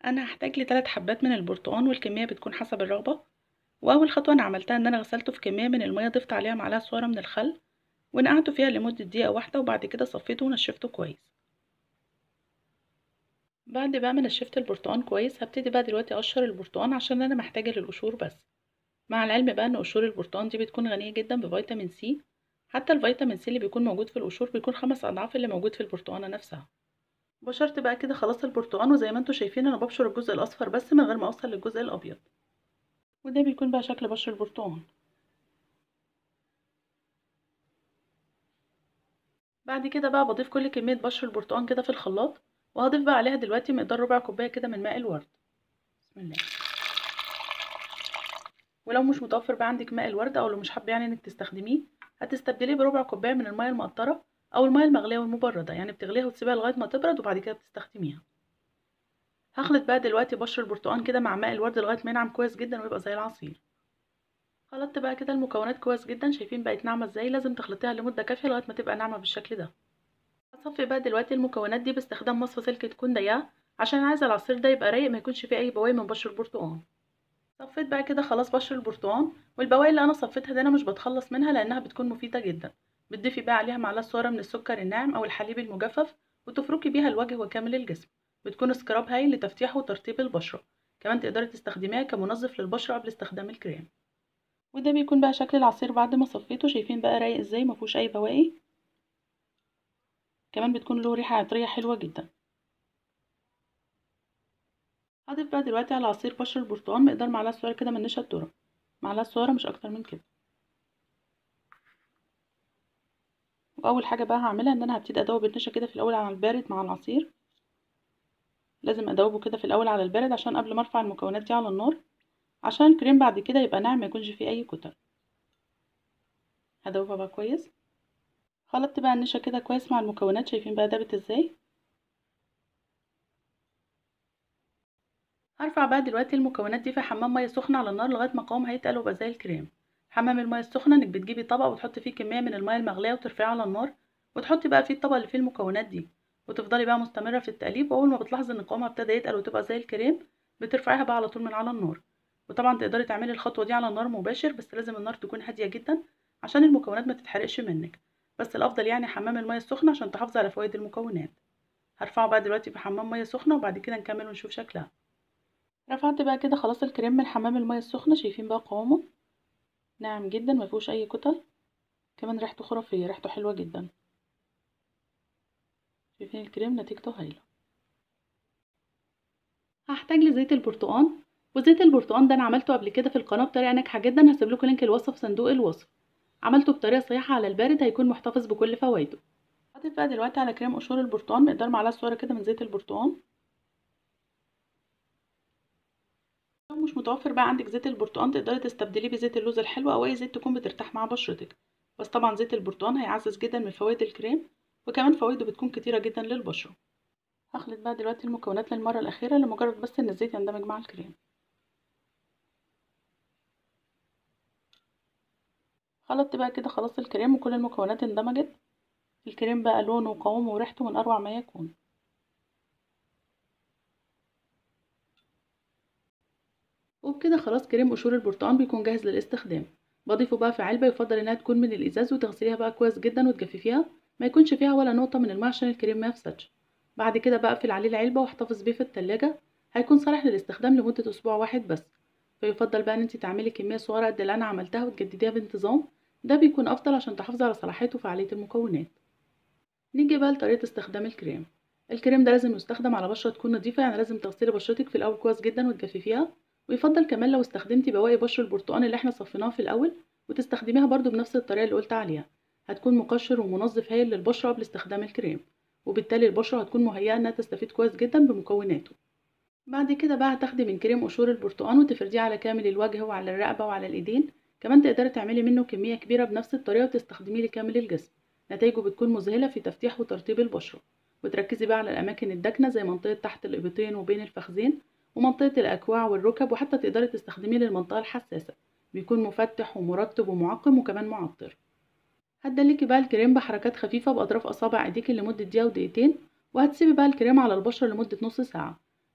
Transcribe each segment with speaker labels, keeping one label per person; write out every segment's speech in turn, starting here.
Speaker 1: انا هحتاج لثلاث حبات من البرتقال والكميه بتكون حسب الرغبه واول خطوه انا عملتها ان انا غسلته في كميه من الميه ضفت عليها معلقه صغيره من الخل ونقعته فيها لمده دقيقه واحده وبعد كده صفيته ونشفته كويس بعد بقى ما نشفت البرتقال كويس هبتدي بقى دلوقتي اقشر البرتقال عشان انا محتاجه للقشور بس مع العلم بقى ان قشور البرتقال دي بتكون غنيه جدا بفيتامين سي حتى الفيتامين سي اللي بيكون موجود في القشور بيكون خمس اضعاف اللي موجود في البرتقانه نفسها بشرت بقى كده خلاص البرتقال وزي ما انتم شايفين انا ببشر الجزء الاصفر بس من غير ما اوصل للجزء الابيض وده بيكون بقى شكل بشر البرتقال بعد كده بقى بضيف كل كميه بشر البرتقال كده في الخلاط وهضيف بقى عليها دلوقتي مقدار ربع كوبايه كده من ماء الورد بسم الله ولو مش متوفر بقى عندك ماء الورد او لو مش حابه يعني انك تستخدميه هتستبدليه بربع كوبايه من الميه المقطره او الميه المغليه والمبرده يعني بتغليها وتسيبها لغايه ما تبرد وبعد كده بتستخدميها هخلط بقى دلوقتي بشر البرتقال كده مع ماء الورد لغايه ما ينعم كويس جدا ويبقى زي العصير خلطت بقى كده المكونات كويس جدا شايفين بقت ناعمه ازاي لازم تخلطيها لمده كافيه لغايه ما تبقى ناعمه بالشكل ده هصفي بقى دلوقتي المكونات دي باستخدام مصفى سلك تكون ضيقه عشان عايزه العصير ده يبقى رايق ما يكونش فيه اي بواقي من بشر البرتقال صفيت بقى كده خلاص بشر البرتقال والبواقي اللي انا صفيتها دي انا مش بتخلص منها لانها بتكون مفيده جدا بتضيفي بقى عليها معلقه صغيره من السكر الناعم او الحليب المجفف وتفركي بيها الوجه وكامل الجسم بتكون سكراب هايل لتفتيح وترطيب البشره كمان تقدري تستخدميها كمنظف للبشره قبل استخدام الكريم وده بيكون بقى شكل العصير بعد ما صفيته شايفين بقى رايق ازاي مفيهوش اي بواقي كمان بتكون له ريحه عطريه حلوه جدا هضيف بقى دلوقتي على عصير بشر البرتقال مقدار معلقه صغيره كده من نشا الذره معلقه صغيره مش اكتر من كده واول حاجه بقى هعملها ان انا هبتدي ادوب النشا كده في الاول على البارد مع العصير لازم ادوبه كده في الاول على البارد عشان قبل ما ارفع المكونات دي على النار عشان الكريم بعد كده يبقى ناعم ما يكونش فيه اي كتل هدوبها بقى كويس خلطت بقى النشا كده كويس مع المكونات شايفين بقى دابت ازاي هرفع بقى دلوقتي المكونات دي في حمام ميه سخنه على النار لغايه ما قوامها يتقل ويبقى زي الكريم حمام الميه السخنه انك بتجيبي طبق وتحطي فيه كميه من الميه المغليه وترفعيه على النار وتحطي بقى فيه الطبق اللي فيه المكونات دي وتفضلي بقى مستمره في التقليب واول ما بتلاحظي ان قوامها ابتدى يتقل وتبقى زي الكريم بترفعيها بقى على طول من على النار وطبعا تقدري تعملي الخطوه دي على النار مباشر بس لازم النار تكون هاديه جدا عشان المكونات ما تتحرقش منك بس الافضل يعني حمام الميه السخنه عشان تحافظي على فوائد المكونات هرفعه بقى دلوقتي في حمام ميه سخنه وبعد كده نكمل ونشوف شكلها رفعت بقى كده خلاص الكريم من حمام الميه السخنه شايفين بقى قوامه ناعم جدا ما فيهوش اي كتل كمان ريحته خرافيه ريحته حلوه جدا شايفين الكريم نتيجته هايله هحتاج لزيت البرتقال وزيت البرتقال ده انا عملته قبل كده في القناه بطريقه ناجحه جدا هسيب لكم لينك الوصف في صندوق الوصف عملته بطريقه صحيحه على البارد هيكون محتفظ بكل فوائده هضيف بقى دلوقتي على كريم قشور البرتقال مقدار معلقه صغيره كده من زيت البرتقال لو مش متوفر بقى عندك زيت البرتقال تقدري تستبدليه بزيت اللوز الحلو او اي زيت تكون بترتاح مع بشرتك بس طبعا زيت البرتقال هيعزز جدا من فوائد الكريم وكمان فوائده بتكون كتيره جدا للبشره هخلط بقى دلوقتي المكونات للمره الاخيره لمجرد بس ان الزيت يندمج مع الكريم خلطت بقى كده خلاص الكريم وكل المكونات اندمجت الكريم بقى لونه وقوامه وريحته من اروع ما يكون وبكده خلاص كريم قشور البرتقال بيكون جاهز للاستخدام بضيفه بقى في علبه يفضل انها تكون من الازاز وتغسليها بقى كويس جدا وتجففيها ما يكونش فيها ولا نقطه من الماء عشان الكريم ما يفسدش بعد كده بقى اقفل عليه العلبه واحتفظ بيه في التلاجة هيكون صالح للاستخدام لمده اسبوع واحد بس فيفضل بقى ان انت تعملي كميه صغيره قد اللي انا عملتها وتجدديها بانتظام ده بيكون افضل عشان تحافظي على صلاحيته وفعاليه المكونات نيجي بقى لطريقه استخدام الكريم الكريم ده لازم يستخدم على بشره تكون نظيفه يعني لازم تغسلي بشرتك في الاول كويس جدا وتجففيها ويفضل كمان لو استخدمتي بواقي بشر البرتقال اللي احنا صفيناها في الاول وتستخدميها برضو بنفس الطريقه اللي قلت عليها هتكون مقشر ومنظف هايل للبشره قبل استخدام الكريم وبالتالي البشره هتكون مهيئه انها تستفيد كويس جدا بمكوناته بعد كده بقى هتاخدي من كريم قشور البرتقال وتفرديه على كامل الوجه وعلى الرقبه وعلى الايدين كمان تقدري تعملي منه كميه كبيره بنفس الطريقه وتستخدميه لكامل الجسم نتائجه بتكون مذهله في تفتيح وترطيب البشره وتركزي بقى على الاماكن الداكنه زي منطقه تحت الابطين وبين الفخذين ومنطقه الاكواع والركب وحتى تقدري تستخدميه للمنطقه الحساسه بيكون مفتح ومرطب ومعقم وكمان معطر هتدلكي بقى الكريم بحركات خفيفه باطراف اصابع ايديكي لمده دقيقه ودقيقتين وهتسيبي بقى الكريم على البشره لمده نص ساعه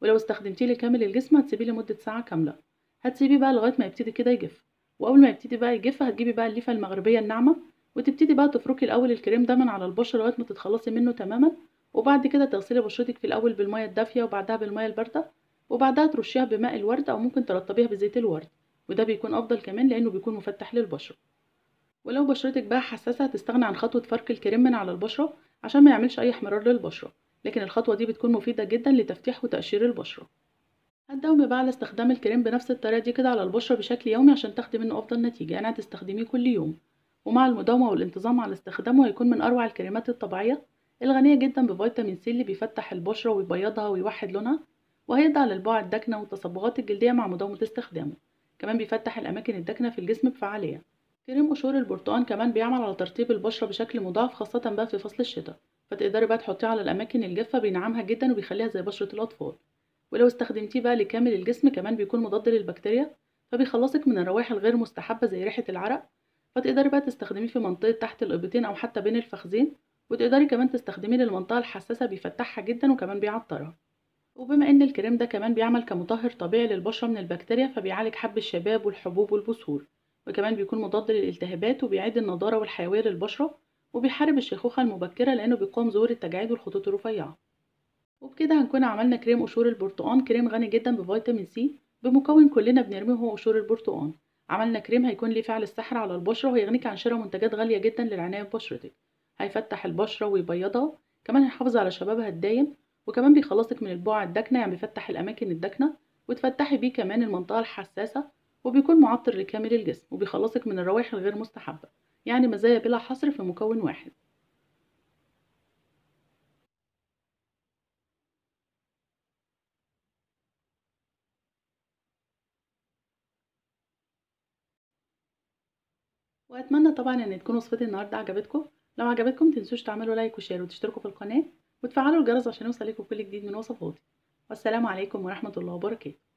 Speaker 1: ولو استخدمتيه لكامل الجسم هتسيبيه لمدة ساعة كاملة هتسيبيه بقى لغاية ما يبتدي كده يجف وأول ما يبتدي بقى يجف هتجيبي بقى الليفة المغربية الناعمة وتبتدي بقى تفركي الأول الكريم ده من على البشرة لغاية ما تتخلصي منه تماما وبعد كده تغسلي بشرتك في الأول بالمية الدافية وبعدها بالمية الباردة وبعدها ترشيها بماء الورد أو ممكن ترطبيها بزيت الورد وده بيكون أفضل كمان لأنه بيكون مفتح للبشرة ولو بشرتك بقى حساسة هتستغني عن خطوة فرك الكريم من على البشرة عشان ما يعملش أي احمرار للبشرة لكن الخطوة دي بتكون مفيدة جدا لتفتيح وتقشير البشرة هتداومي بقى على استخدام الكريم بنفس الطريقة دي كده على البشرة بشكل يومي عشان تاخدي منه أفضل نتيجة يعني هتستخدميه كل يوم ومع المداومة والانتظام على استخدامه هيكون من أروع الكريمات الطبيعية الغنية جدا بفيتامين سي اللي بيفتح البشرة ويبيضها ويوحد لونها وهيقضي للبقع الداكنة والتصبغات الجلدية مع مداومة استخدامه كمان بيفتح الأماكن الداكنة في الجسم بفعالية كريم قشور البرتقال كمان بيعمل على ترطيب البشرة بشكل مضاعف خاصة بقى في فصل الشتاء فتقدري بقى تحطيه على الأماكن الجافة بينعمها جدا وبيخليها زي بشرة الأطفال ولو استخدمتيه بقى لكامل الجسم كمان بيكون مضاد للبكتيريا فبيخلصك من الروائح الغير مستحبة زي ريحة العرق فتقدري بقى تستخدميه في منطقة تحت الإبطين أو حتى بين الفخذين وتقدري كمان تستخدميه للمنطقة الحساسة بيفتحها جدا وكمان بيعطرها وبما ان الكريم ده كمان بيعمل كمطهر طبيعي للبشرة من البكتيريا فبيعالج حب الشباب والحبوب والبثور وكمان بيكون مضاد للالتهابات وبيعيد النضارة والحيوية للبشرة وبيحارب الشيخوخة المبكرة لأنه بيقاوم ظهور التجاعيد والخطوط الرفيعة وبكده هنكون عملنا كريم قشور البرتقال كريم غني جدا بفيتامين سي بمكون كلنا بنرميه هو قشور البرتقال عملنا كريم هيكون ليه فعل السحر على البشرة وهيغنيك عن شراء منتجات غالية جدا للعناية ببشرتك هيفتح البشرة ويبيضها كمان هيحافظ على شبابها الدايم وكمان بيخلصك من البقع الداكنة يعني بيفتح الأماكن الداكنة وتفتحي بيه كمان المنطقة الحساسة وبيكون معطر لكامل الجسم وبيخلصك من الروائح الغير مستحبة يعني مزايا بلا حصر في مكون واحد واتمنى طبعا ان تكون وصفتي النهارده عجبتكم لو عجبتكم متنسوش تعملوا لايك وشير وتشتركوا في القناه وتفعلوا الجرس عشان يوصلكم كل جديد من وصفاتي والسلام عليكم ورحمه الله وبركاته